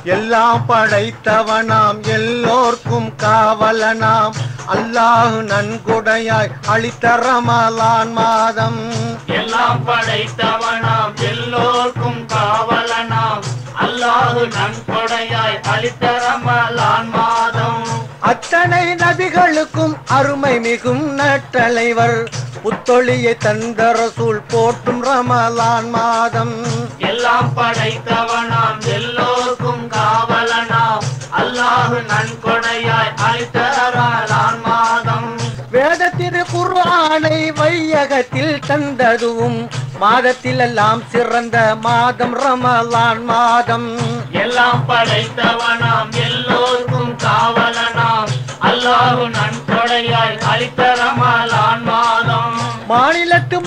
எல்லாம் படைத்தவனாம் எல்லோர்க்கும் காவலனாம் அல்லாஹ் நன்கொடையாய் அளித்த ரமலான் மாதம் எல்லாம் படைத்தவனாம் எல்லோர்க்கும் காவலனாம் அல்லாஹு நன்கொடையாய் அளித்த ரமலான் மாதம் அத்தனை நபிகளுக்கும் அருமை மிகும் நட்டலைவர் புத்தொழியை தந்த ரசூல் போற்றும் ரமலான் மாதம் எல்லாம் படைத்தவனாம் எல்லோர்க்கும் காவலனாம் அல்லாஹு நன்கொடையாய் அளித்த ரமலான் மாதம் வேத திரு குர்ஆனை வையகத்தில் தந்ததுவும் மாதத்தில் எல்லாம் சிறந்த மாதம் ரமலான் மாதம் எல்லாம் படைத்தவனாம் எல்லோர்க்கும் காவலனாம் அல்லாஹு நன்கொடையாய் அளித்த ரமலான் மாதம் மாநிலத்து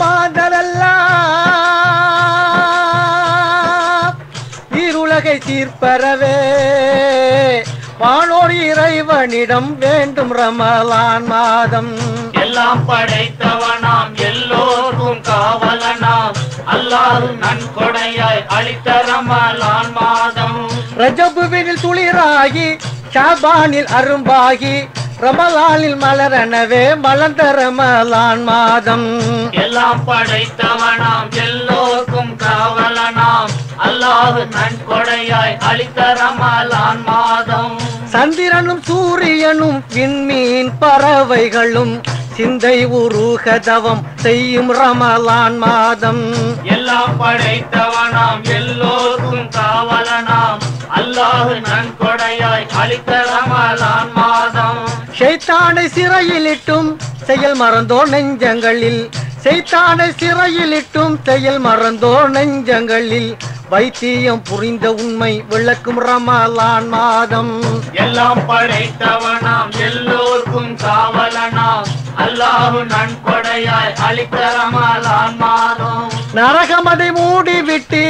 மாதரெல்லாம் இருளகை தீர்ப்பரவே வானோர் இறைவனிடம் வேண்டும் ரமலான் மாதம் எல்லாம் படைத்தவனாம் எல்லோர்க்கும் காவலனாம் அல்லாஹு நன்கொடையாய் அளித்த ரமலான் மாதம் ரஜபுவினில் துளிராகி ஷாபானில் அரும்பாகி ரமலானில் மலரனவே மலர்ந்த ரமலான் மாதம் எல்லாம் படைத்தவனாம் எல்லோர்க்கும் காவலனாம் அல்லாஹு நன்கொடையாய் அளித்த ரமலான் மாதம் சந்திரனும் சூரியனும் விண்மீன் பறவைகளும் சிந்தை உருகதவம் செய்யும் ரமலான் மாதம் எல்லாம் படைத்தவனாம் எல்லோர்க்கும் காவலனாம் அல்லாஹு நன்கொடையாய் அளித்த ரமலான் மாதம் ஷைத்தானை சிறையிலிட்டும் செயல் மறந்தோ நெஞ்சங்களில் செய்தானை சிறையிலிட்டும் செயல் மறந்தோ நெஞ்சங்களில் வைத்தியம் புரிந்த உண்மை விளக்கும் ரமலான் மாதம் எல்லாம் படைத்தவனாம் எல்லோர்க்கும் காவலனாம் அல்லாஹு நன்கொடையாய் அளித்த ரமலான் மாதம் நரகமதை மூடிவிட்டு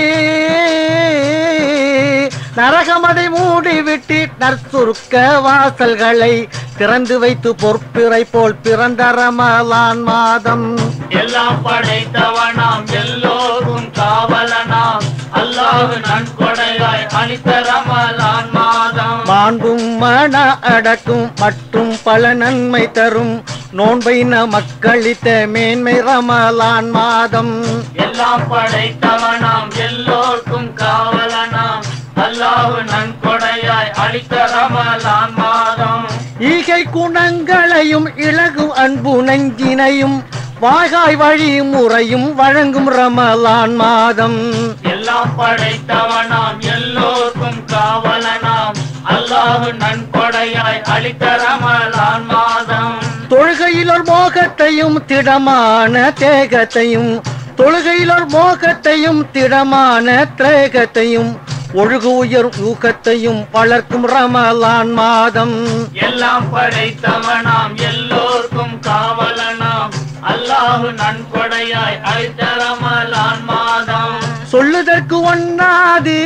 நரகமதை மூடிவிட்டு நற்சுருக்க வாசல்களை திறந்து வைத்து பொற்பிறை போல் பிறந்த ரமலான் மாதம் எல்லாம் படைத்தவனாம் எல்லோர்க்கும் காவலனாம் அல்லாஹு நன்கொடையாய் அளித்த ரமலான் மாதம் மாண்பும் மன அடக்கும் மற்றும் பல நன்மை தரும் நோன்பை மக்களித்த மேன்மை ரமலான் மாதம் எல்லாம் படைத்தவனாம் எல்லோர்க்கும் காவலனாம் அல்லாஹு நன்கொடையாய் அளித்த ரமலான் மாதம் ஈகை குணங்களையும் இழகும் அன்பு நஞ்சினையும் வாகாய் வழி முறையும் வழங்கும் ரமலான் மாதம் எல்லாம் படைத்தவனாம் எல்லோர்க்கும் காவலனாம் அல்லாஹு நன்கொடையாய் அளித்த ரமலான் மாதம் தொழுகையிலோர் மோகத்தையும் திடமான தேகத்தையும் தொழுகையிலோர் மோகத்தையும் திடமான தேகத்தையும் ஒழுகு உயர் ஊக்கத்தையும் வளர்க்கும் ரமலான் மாதம் எல்லாம் படைத்தவனாம் எல்லோர்க்கும் காவலனாம் அல்லாஹு நன்கொடையாய் அளித்த ரமலான் மாதம் சொல்லுதற்கு ஒண்ணாது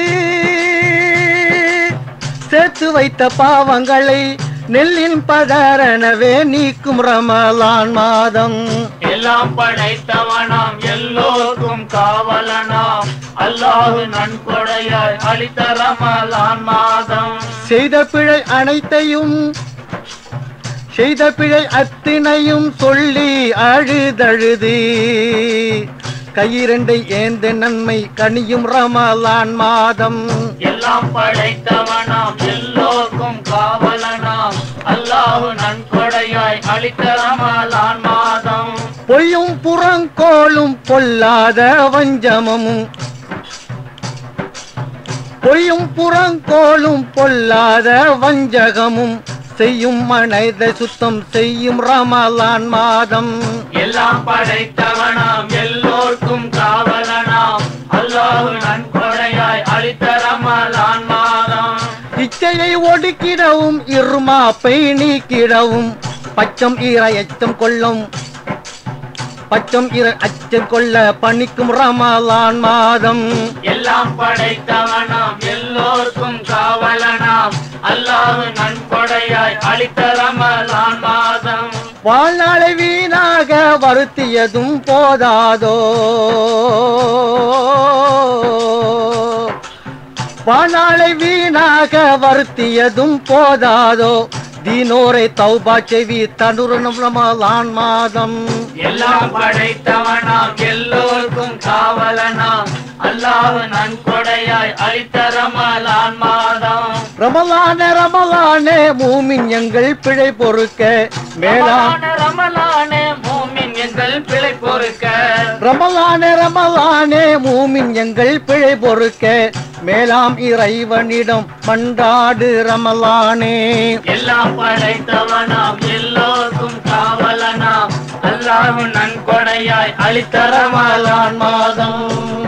சேர்த்து வைத்த பாவங்களை நெல்லின் பதரணவே நீக்கும் ரமலான் மாதம் எல்லாம் படைத்தவனாம் எல்லோர்க்கும் காவலனாம் அல்லாஹு நன்கொடையாய் அளித்த ரமலான் மாதம் செய்த பிழை அனைத்தையும் செய்த பிழை அத்தினையும் சொல்லி அழுதழுது கையிரண்டை ஏந்த நன்மை கனியும் ரமலான் மாதம் எல்லாம் படைத்தவனாம் எல்லோர்க்கும் காவலனாம் அல்லாஹு நன்கொடையாய் அளித்த ரமலான் மாதம் பொய்யும் புறங்கோளும் பொல்லாத வஞ்சமமும் பொய்யும் புறங்கோளும் பொல்லாத வஞ்சகமும் செய்யும் மனைத சுத்தம் செய்யும் ரமலான் மாதம் எல்லாம் படைத்தவனாம் எல்லோர்க்கும் காவலனாம் அல்லாஹு நன்கொடையாய் அளித்த ரமலான் மாதம் இச்சையை ஒடுக்கிடவும் இருமாப்பை நீக்கிடவும் பச்சம் ஈர எச்சம் கொள்ளும் பச்சம் ஈர அச்சம் கொள்ள பணிக்கும் ரமலான் மாதம் எல்லாம் படைத்தவனாம் எல்லோர்க்கும் காவலனாம் அல்லாஹு நன்கொடையாய் அளித்த ரமலான் மாதம் வாழ்நாளை வீணாக வருத்தியதும் போதாதோ வானாளை வீணாக வருத்தியதும் போதாதோ தீனோரை தௌபா செவி தனுரணம் ரமலான் மாதம் எல்லாம் படைத்தவனாம் எல்லோருக்கும் காவலனாம் அல்லாஹ் நன்கொடையாய் அளித்த ரமலான் மாதம் ரமலானே ரமலானே மூமின் எங்கள் பிழை பொறுக்க மேலாம் ரமலானே ரமலானே மூமின் எங்கள் பிழை பொறுக்க ரமலானே ரமலானே மூமின் எங்கள் பிழை பொறுக்க மேலாம் இறைவனிடம் மண்டாடு ரமலானே எல்லாம் படைத்தவனாம் எல்லோருக்கும் காவலனாம் அல்லாஹ் நன்கொடையாய் அளித்த ரமலான் மாதம்